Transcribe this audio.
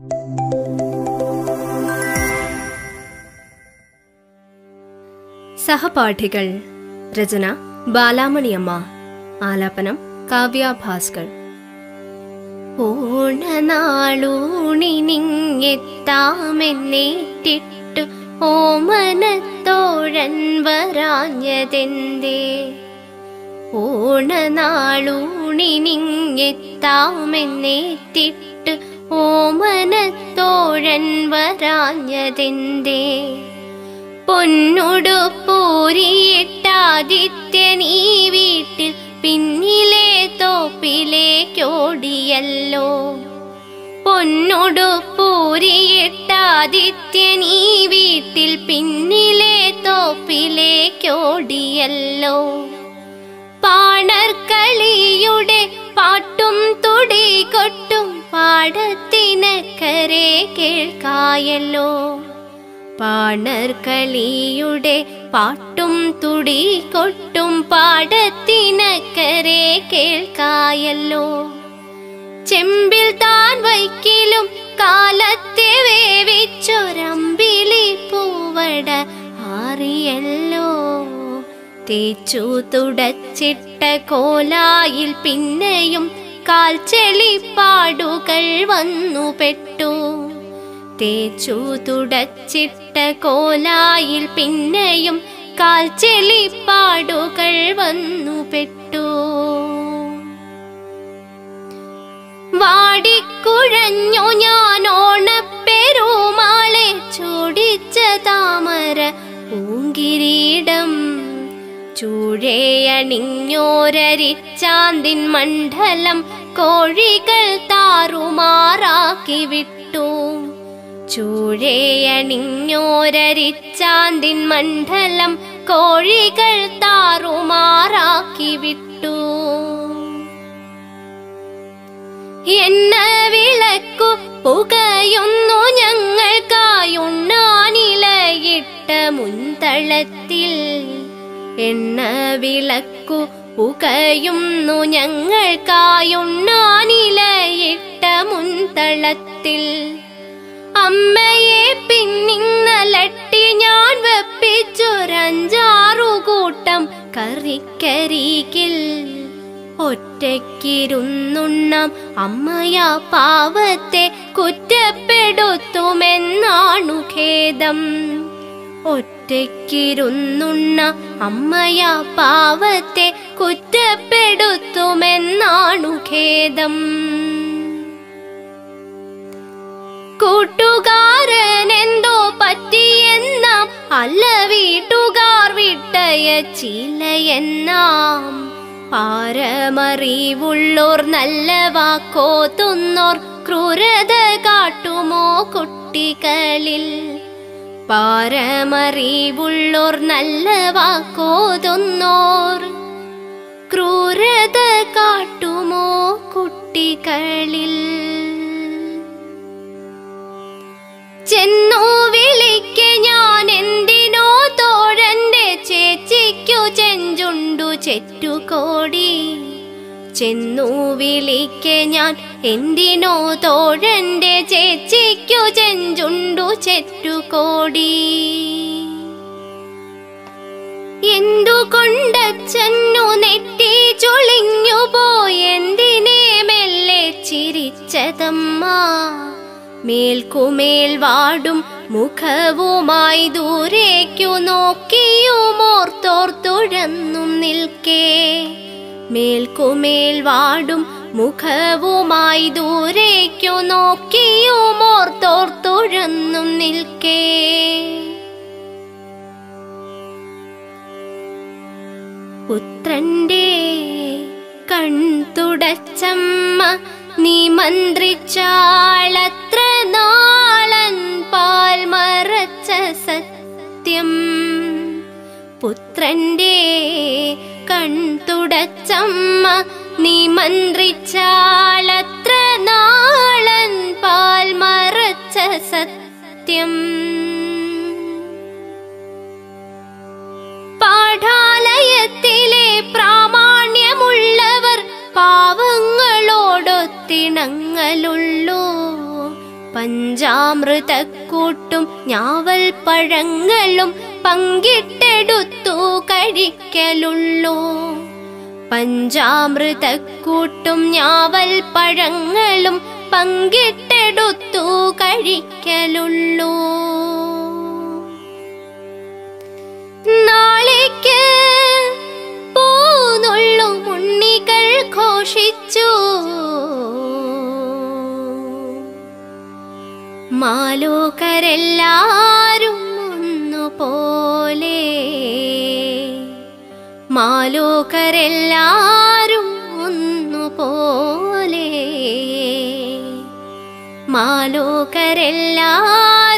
സഹപാഠികൾ രചന ബാലാമണിയമ്മ ആലാപനം കാവ്യ ഭാസ്കർ ഓണനാളൂണിനിങ്ങെത്താമെന്നേറ്റിട്ടു ഓമനത്തോഴൻ വരാഞ്ഞതെന്തേ ഓണനാളൂണിനിങ്ങെത്താമെന്നേറ്റിട്ടു ഓമനത്തോഴൻ വരാഞ്ഞതെന്തേ പൊന്നുടുപ്പൂരിയിട്ടാദിത്യനീ വീട്ടിൽ പിന്നിലെ തോപ്പിലേക്കോടിയല്ലോ പൊന്നുടുപ്പൂരിയിട്ടാദിത്യനീ വീട്ടിൽ പിന്നിലെ തോപ്പിലേക്കോടിയല്ലോ പാണർക്കളിയുടെ പാട്ടും തുടി കൊട്ടും പാടത്തിനക്കരെ കേൾക്കായല്ലോ പാണർക്കളിയുടെ പാട്ടും തുടി കൊട്ടും പാടത്തിനക്കരെ കേൾക്കായല്ലോ ചെമ്പിൽ താൻ വൈക്കിലും കാലത്തെ വേവിച്ചൊരമ്പിളി പൂവട ആറിയല്ലോ തേച്ചു തുടച്ചിട്ട കോലായിൽ പിന്നെയും കാൽച്ചെളിപ്പാടുകൾ വന്നു പെട്ടു തേച്ചു തുടച്ചിട്ട കോലായിൽ പിന്നെയും കാൽച്ചെളിപ്പാടുകൾ വന്നു പെട്ടു വാടിക്കുഴഞ്ഞു ഞാൻ ഓണപ്പെരുമാളെ ചൂടിച്ച താമര പൂങ്കിരീടം ചൂഴയണിഞ്ഞോരരിച്ചാന്തിൻ മണ്ഡലം കോഴികൾ താറുമാറാക്കി വിട്ടു ചൂഴയണിഞ്ഞോരരിച്ചാന്തിൻ മണ്ഡലം കോഴികൾ താറുമാറാക്കി വിട്ടു എന്ന വിളക്കു പുകയുന്നു ഞങ്ങൾക്കായുണ്ണാനിലയിട്ട മുൻതളത്തിൽ എണ്ണ വിളക്കു പുകയുന്നു ഞങ്ങൾക്കായുണ്ണാനിലയിട്ട മുൻതളത്തിൽ അമ്മയെ പിന്നിന്നലട്ടി ഞാൻ വെപ്പിച്ചൊരഞ്ചാറു കൂട്ടം കറിക്കരികിൽ ഒറ്റയ്ക്കിരുന്നുണ്ണാം അമ്മയാ പാവത്തെ കുറ്റപ്പെടുത്തുമെന്നാണു ഖേദം ഒറ്റയ്ക്കിരുന്നുണ്ണ അമ്മയാ പാവത്തെ കുറ്റപ്പെടുത്തുമെന്നാണു ഖേദം കൂട്ടുകാരൻ എന്തോ പറ്റിയെന്നാം അല്ല വീട്ടുകാർ വിട്ടയച്ചില്ലയെന്നാം പാരമറിവുള്ളോർ നല്ല വാക്കോ തുന്നോർ ക്രൂരത കാട്ടുമോ കുട്ടികളിൽ പാരമറിവുള്ളോർ നല്ല വാക്കോ തുന്നോർ ക്രൂരത കാട്ടുമോ കുട്ടികളിൽ ചെന്നു വിളിക്ക് ഞാൻ എന്തിനോ തോഴന്റെ ചേച്ചിക്കു ചെഞ്ചുണ്ടു ചെറ്റുകോടി ചെന്നു വിളിക്ക് ഞാൻ എന്തിനോ തോഴന്റെ ചേച്ചിക്കു ചെഞ്ചുണ്ടു ചെറ്റുകോടി എന്തുകൊണ്ടച്ചന്നു നെറ്റി ചുളിഞ്ഞു പോയെന്തിനെ മെല്ലെ ചിരിച്ചതമ്മ മേൽക്കുമേൽ വാടും മുഖവുമായി ദൂരേക്കു നോക്കിയുമോർത്തോർത്തുഴന്നും നിൽക്കേ മേൽക്കുമേൽ വാടും മുഖവുമായി ദൂരേക്കു നോക്കിയുമോർത്തോർത്തുഴന്നും നിൽക്കേ പുത്രന്റെ കൺതുടച്ചമ്മ നീ മന്ത്രിച്ചാളത്ര നാളൻ പാൽ മറച്ച സത്യം പുത്രന്റെ കൺതുടച്ചമ്മ നീ മന്ത്രിച്ചാളത്ര നാളൻ പാൽ മറച്ച സത്യം പാഠാലയത്തിലെ പ്രാമാണ്യമുള്ളവർ പാവങ്ങളോടൊത്തിണങ്ങലുള്ളൂ പഞ്ചാമൃതക്കൂട്ടും ഞാവൽ പഴങ്ങളും പങ്കിട്ടെടുത്തു കഴിക്കലുള്ളൂ പഞ്ചാമൃതക്കൂട്ടും ഞാവൽ പഴങ്ങളും പങ്കിട്ടെടുത്തു കഴിക്കലുള്ളൂ നാളേക്ക് പോന്നുള്ളും ഉണ്ണികൾ ഘോഷിച്ചു മാലോകരെല്ലാരും ഒന്നുപോലെ മാലോകരെല്ലാരും ഒന്നുപോലെ മാലോകരെല്ലാരും